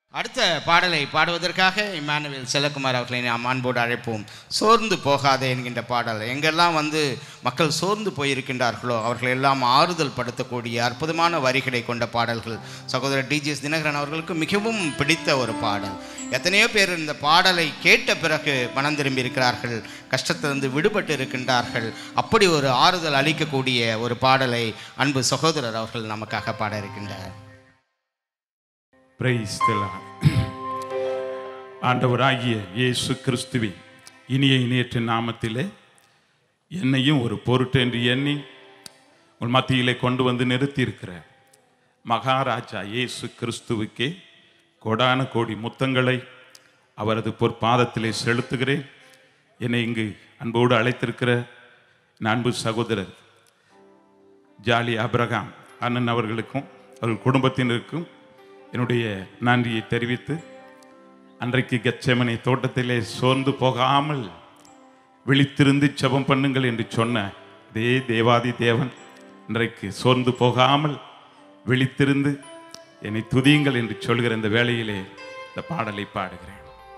அடுத்த பாடலை பாடுவதற்காக இமானுவேல் செல்லக்குமார் அவர்களை நாம் அன்போடு அழைப்போம் சோர்ந்து போகாதே என்கின்ற பாடல் எங்கெல்லாம் வந்து மக்கள் சோர்ந்து போயிருக்கின்றார்களோ அவர்கள் எல்லாம் ஆறுதல் படுத்தக்கூடிய அற்புதமான வரிகளை கொண்ட பாடல்கள் சகோதரர் டிஜிஎஸ் தினகரன் அவர்களுக்கு மிகவும் பிடித்த ஒரு பாடல் எத்தனையோ பேர் இந்த பாடலை கேட்ட பிறகு மனம் திரும்பி இருக்கிறார்கள் கஷ்டத்திலிருந்து விடுபட்டு இருக்கின்றார்கள் அப்படி ஒரு ஆறுதல் அளிக்கக்கூடிய ஒரு பாடலை அன்பு சகோதரர் அவர்கள் நமக்காக பாட இருக்கின்றார் Praise the Lord. ஆண்டவராகிய இயேசு கிறிஸ்துவின் இனிய இணையற்ற நாமத்திலே என்னையும் ஒரு பொருட்டு என்று எண்ணி உன் மத்தியிலே கொண்டு வந்து நிறுத்தியிருக்கிற மகாராஜா இயேசு கிறிஸ்துவுக்கே கோடான கோடி முத்தங்களை அவரது பொற்பாதத்திலே செலுத்துகிறேன் என்னை இங்கு அன்போடு அழைத்திருக்கிற என் அன்பு சகோதரர் ஜாலி அப்ரகாம் அண்ணன் அவர்களுக்கும் அவர்கள் குடும்பத்தினருக்கும் என்னுடைய நன்றியை தெரிவித்து அன்றைக்கு கச்சமனை தோட்டத்திலே சோர்ந்து போகாமல் விழித்திருந்து ஜெபம் பண்ணுங்கள் என்று சொன்ன இதே தேவாதி தேவன் இன்றைக்கு சோர்ந்து போகாமல் விழித்திருந்து என்னை துதியுங்கள் என்று சொல்கிற இந்த வேளையிலே இந்த பாடலை பாடுகிறேன்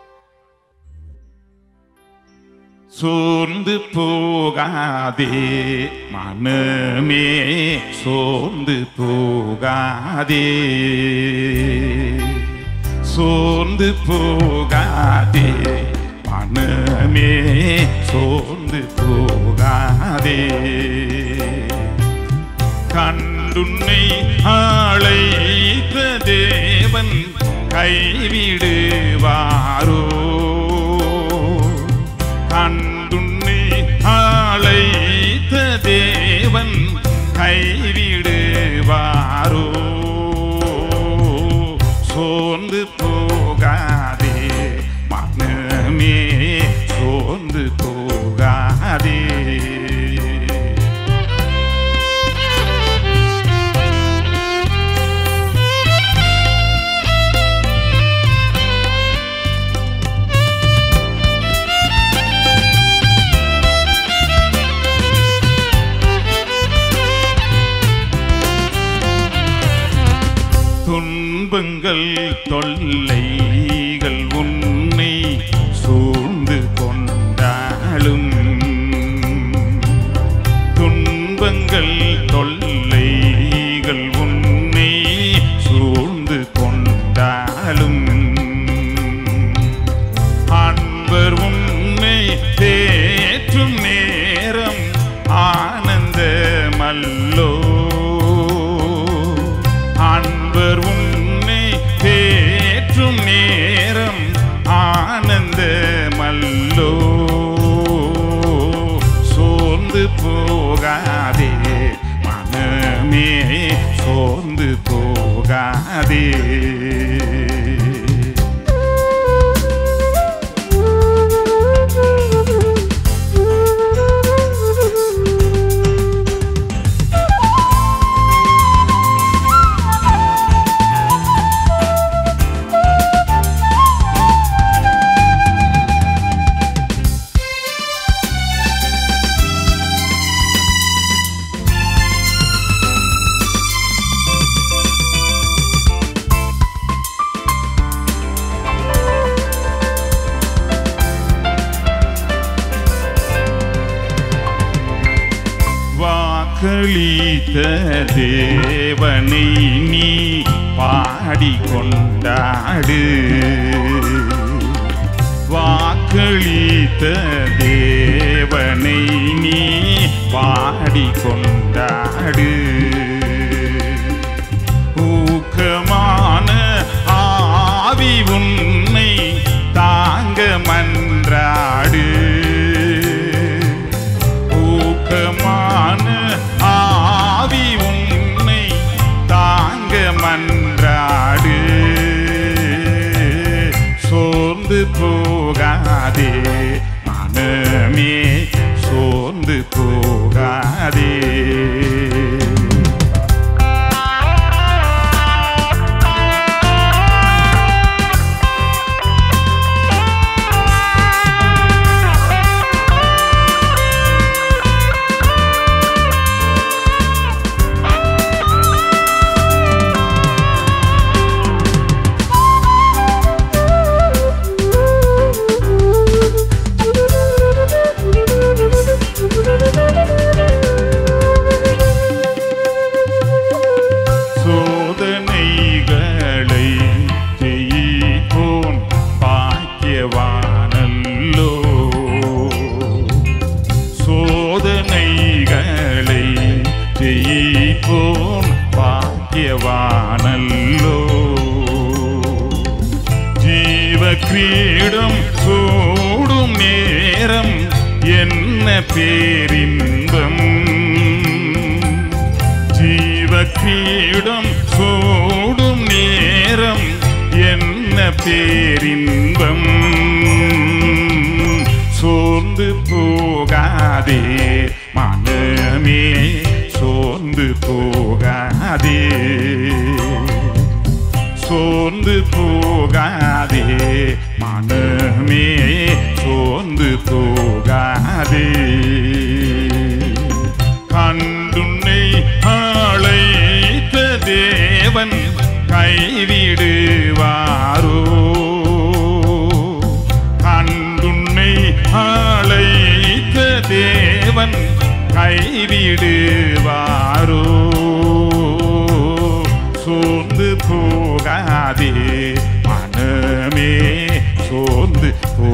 சோர்ந்து போகாதே மனமே சோர்ந்து போகாதே சோர்ந்து போகாதே மனமே சோர்ந்து போகாதே கண்டுன்னை அழைத்த தேவன் கைவிடுவாரோ கண்டுன்னை அழைத்த தேவன் கைவிடுவாரோ சோர்ந்து போகாதே மனமே சோர்ந்து போகாதே துன்பங்கள் தொல்லைகள் உன்னை சூழ்ந்து கொண்டாலும் துன்பங்கள் தொல்லைகள் உன்னை சூழ்ந்து கொண்டாலும் அன்பர் உன்னை தேற்றும் நேரம் ஆனந்தமல்லோ அன்பர் உன்னை தேற்றும் நேரம் ஆனந்தமல்லோ சோர்ந்து போகாதே மனமே சோர்ந்து போகாதே வாக்களித்த தேவனை நீ பாடிக்கொண்டாடு வாக்களித்த தேவனை நீ பாடிக்கொண்டாடு ஊக்கமான ஆவி உன்னை தாங்க மன்றாடு ஊக்கமான ஆவி உன்னை தாங்க மன்றாடு சோர்ந்து போகாதே மனமே சோர்ந்து போகாதே கிரீடம் சூடும் நேரம் என்ன பேரின்பம் ஜீவ கிரீடம் சூடும் நேரம் என்ன பேரின்பம் சோர்ந்து போகாதே மனமே சோர்ந்து போகாதே சோர்ந்து போகாதே மனமே சோர்ந்து போகாதே கண்டுன்னை அழைத்த தேவன் கைவிடுவாரோ கண்டுன்னை அழைத்த தேவன் கைவிடுவாரோ சோர்ந்து போகாதே மனமே சோர்ந்து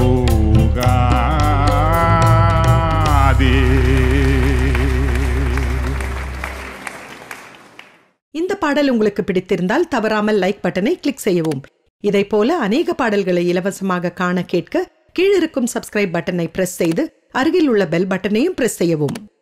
போகாதே இந்த பாடல் உங்களுக்கு பிடித்திருந்தால் தவறாமல் லைக் பட்டனை கிளிக் செய்யவும் இதைப் போல அநேக பாடல்களை இலவசமாக காண கேட்க கீழிருக்கும் சப்ஸ்கிரைப் பட்டனை பிரஸ் செய்து அருகில் உள்ள பெல் பட்டனையும் பிரஸ் செய்யவும்